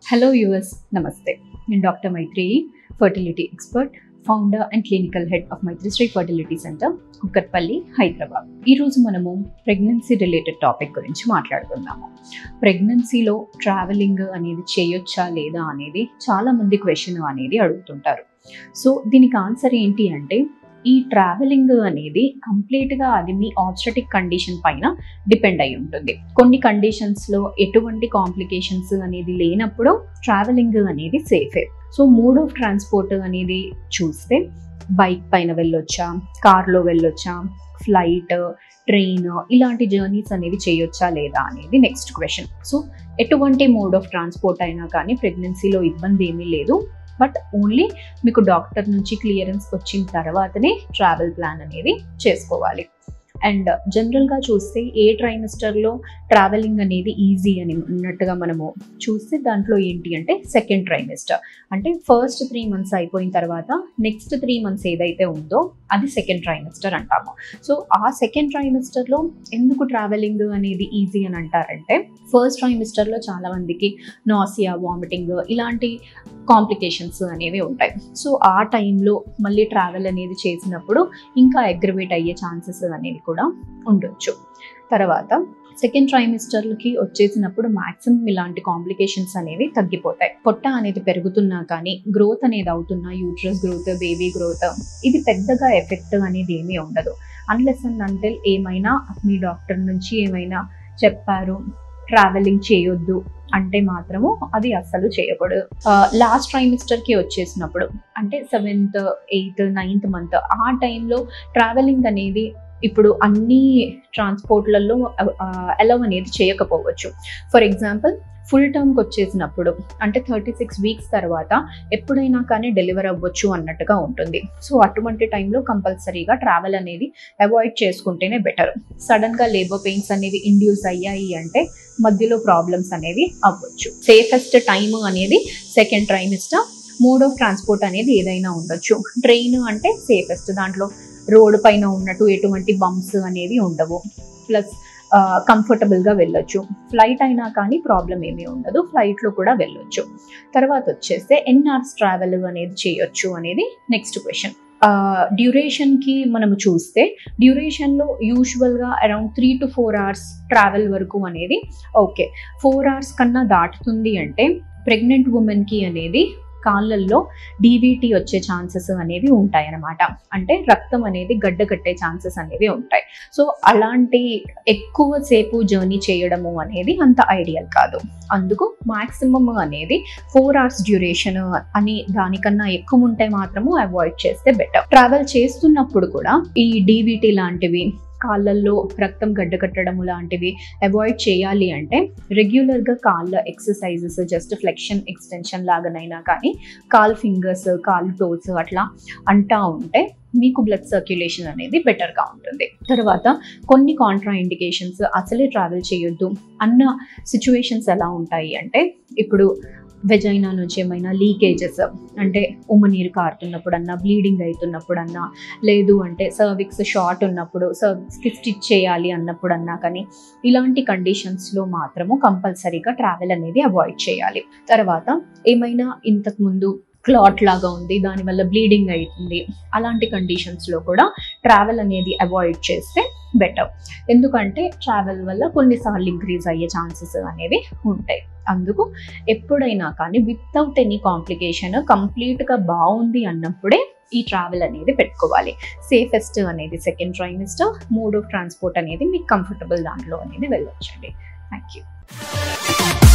hello యూఎస్ నమస్తే నేను doctor Maitri fertility expert founder and clinical head of Maitrishri fertility centre Kukatpally Hyderabad ఈరోజు మనము ప్రెగ్నెన్సీ రిలేటెడ్ టాపిక్ గురించి మాట్లాడుకుందాము ప్రెగ్నెన్సీలో ట్రావెలింగ్ అనేది చేయొచ్చా లేదా అనేది చాలా మంది క్వశ్చన్ అనేది అడుగుతుంటారు సో దీనికి ఆన్సర్ ఏంటి అంటే ఈ ట్రావెలింగ్ అనేది కంప్లీట్గా అది మీ ఆబ్స్టటిక్ కండిషన్ పైన డిపెండ్ అయి ఉంటుంది కొన్ని కండిషన్స్లో ఎటువంటి కాంప్లికేషన్స్ అనేది లేనప్పుడు ట్రావెలింగ్ అనేది సేఫే సో మోడ్ ఆఫ్ ట్రాన్స్పోర్ట్ అనేది చూస్తే బైక్ పైన వెళ్ళొచ్చా కార్లో వెళ్ళొచ్చా ఫ్లైట్ ట్రైన్ ఇలాంటి జర్నీస్ అనేవి చేయొచ్చా లేదా అనేది నెక్స్ట్ క్వశ్చన్ సో ఎటువంటి మోడ్ ఆఫ్ ట్రాన్స్పోర్ట్ అయినా కానీ ప్రెగ్నెన్సీలో ఇబ్బంది ఏమీ లేదు బట్ ఓన్లీ మీకు డాక్టర్ నుంచి క్లియరెన్స్ వచ్చిన తర్వాతనే ట్రావెల్ ప్లాన్ అనేది చేసుకోవాలి అండ్ జనరల్గా చూస్తే ఏ ట్రైమిస్టర్లో ట్రావెలింగ్ అనేది ఈజీ అని ఉన్నట్టుగా మనము చూస్తే దాంట్లో ఏంటి అంటే సెకండ్ ట్రైమిస్టర్ అంటే ఫస్ట్ త్రీ మంత్స్ అయిపోయిన తర్వాత నెక్స్ట్ త్రీ మంత్స్ ఏదైతే ఉందో అది సెకండ్ ట్రైమిస్టర్ అంటాము సో ఆ సెకండ్ ట్రైమిస్టర్లో ఎందుకు ట్రావెలింగ్ అనేది ఈజీ అని అంటారంటే ఫస్ట్ ట్రైమిస్టర్లో చాలా మందికి నాసియా వామిటింగ్ ఇలాంటి కాంప్లికేషన్స్ అనేవి ఉంటాయి సో ఆ టైంలో మళ్ళీ ట్రావెల్ అనేది చేసినప్పుడు ఇంకా అగ్రివేట్ అయ్యే ఛాన్సెస్ అనేవి కూడా ఉండొచ్చు తర్వాత సెకండ్ ట్రైమిస్టర్లకి వచ్చేసినప్పుడు మాక్సిమం ఇలాంటి కాంప్లికేషన్స్ అనేవి తగ్గిపోతాయి పొట్ట అనేది పెరుగుతున్నా కానీ గ్రోత్ అనేది అవుతున్నా యూట్రస్ గ్రోత్ బేబీ గ్రోత్ ఇది పెద్దగా ఎఫెక్ట్ అనేది ఏమీ ఉండదు అన్లెస్ అండ్ అంటిల్ ఏమైనా మీ డాక్టర్ నుంచి ఏమైనా చెప్పారు ట్రావెలింగ్ చేయొద్దు అంటే మాత్రము అది అస్సలు చేయకూడదు లాస్ట్ ట్రైమిస్టర్కి వచ్చేసినప్పుడు అంటే సెవెంత్ ఎయిత్ నైన్త్ మంత్ ఆ టైంలో ట్రావెలింగ్ అనేది ఇప్పుడు అన్ని ట్రాన్స్పోర్ట్లలో అలౌ అనేది చేయకపోవచ్చు ఫర్ ఎగ్జాంపుల్ ఫుల్ టర్మ్కి వచ్చేసినప్పుడు అంటే థర్టీ సిక్స్ వీక్స్ తర్వాత ఎప్పుడైనా కానీ డెలివర్ అవ్వచ్చు అన్నట్టుగా ఉంటుంది సో అటువంటి టైంలో కంపల్సరీగా ట్రావెల్ అనేది అవాయిడ్ చేసుకుంటేనే బెటర్ సడన్గా లేబర్ పెయిన్స్ అనేవి ఇండ్యూస్ అయ్యాయి అంటే మధ్యలో ప్రాబ్లమ్స్ అనేవి అవ్వచ్చు సేఫెస్ట్ టైమ్ అనేది second trimester mode of transport అనేది ఏదైనా ఉండొచ్చు ట్రైన్ అంటే సేఫెస్ట్ దాంట్లో రోడ్ పైన ఉన్నట్టు ఎటువంటి బంప్స్ అనేవి ఉండవు ప్లస్ కంఫర్టబుల్గా వెళ్ళొచ్చు ఫ్లైట్ అయినా కానీ ప్రాబ్లం ఏమీ ఉండదు ఫ్లైట్లో కూడా వెళ్ళొచ్చు తర్వాత వచ్చేస్తే ఎన్ అవర్స్ ట్రావెల్ అనేది చేయొచ్చు అనేది నెక్స్ట్ క్వశ్చన్ డ్యూరేషన్కి మనము చూస్తే డ్యూరేషన్లో యూజువల్గా around three to four hours travel వరకు అనేది ఓకే ఫోర్ అవర్స్ కన్నా దాటుతుంది అంటే ప్రెగ్నెంట్ ఉమెన్కి అనేది కాళ్ళల్లో డీవీటీ వచ్చే ఛాన్సెస్ అనేవి ఉంటాయి అన్నమాట అంటే రక్తం అనేది గడ్డ కట్టే ఛాన్సెస్ అనేవి ఉంటాయి సో అలాంటి ఎక్కువ సేపు జర్నీ చేయడము అనేది అంత ఐడియల్ కాదు అందుకు మాక్సిమం అనేది ఫోర్ అవర్స్ డ్యూరేషన్ అని దానికన్నా ఎక్కువ ఉంటే మాత్రము అవాయిడ్ చేస్తే బెటర్ ట్రావెల్ చేస్తున్నప్పుడు కూడా ఈ డీవీటీ లాంటివి కాళ్ళల్లో రక్తం గడ్డకట్టడం లాంటివి అవాయిడ్ చేయాలి అంటే రెగ్యులర్గా కాళ్ళ ఎక్సర్సైజెస్ జస్ట్ ఫ్లెక్షన్ ఎక్స్టెన్షన్ లాగానైనా కానీ కాల్ ఫింగర్స్ కాల్ టోస్ అట్లా అంటా ఉంటే మీకు బ్లడ్ సర్క్యులేషన్ అనేది బెటర్గా ఉంటుంది తర్వాత కొన్ని కాంట్రా ఇండికేషన్స్ అసలే ట్రావెల్ చేయొద్దు అన్న సిచ్యువేషన్స్ ఎలా ఉంటాయి అంటే ఇప్పుడు వెజైనా నుంచి ఏమైనా లీకేజెస్ అంటే ఉమ్మనీరు కారుతున్నప్పుడన్నా బ్లీడింగ్ అవుతున్నప్పుడన్నా లేదు అంటే సర్విక్స్ షార్ట్ ఉన్నప్పుడు సర్విక్స్కి స్టిచ్ చేయాలి అన్నప్పుడన్నా కానీ ఇలాంటి కండిషన్స్లో మాత్రము కంపల్సరీగా ట్రావెల్ అనేది అవాయిడ్ చేయాలి తర్వాత ఏమైనా ఇంతకుముందు క్లాట్ లాగా ఉంది దానివల్ల బ్లీడింగ్ అవుతుంది అలాంటి కండిషన్స్లో కూడా ట్రావెల్ అనేది అవాయిడ్ చేస్తే బెటర్ ఎందుకంటే ట్రావెల్ వల్ల కొన్నిసార్లు ఇంక్రీజ్ అయ్యే ఛాన్సెస్ అనేవి ఉంటాయి అందుకు ఎప్పుడైనా కానీ వితౌట్ ఎనీ కాంప్లికేషన్ కంప్లీట్గా బాగుంది అన్నప్పుడే ఈ ట్రావెల్ అనేది పెట్టుకోవాలి సేఫెస్ట్ అనేది second trimester mode of transport అనేది మీకు కంఫర్టబుల్ దాంట్లో అనేది వెళ్ళొచ్చండి థ్యాంక్ యూ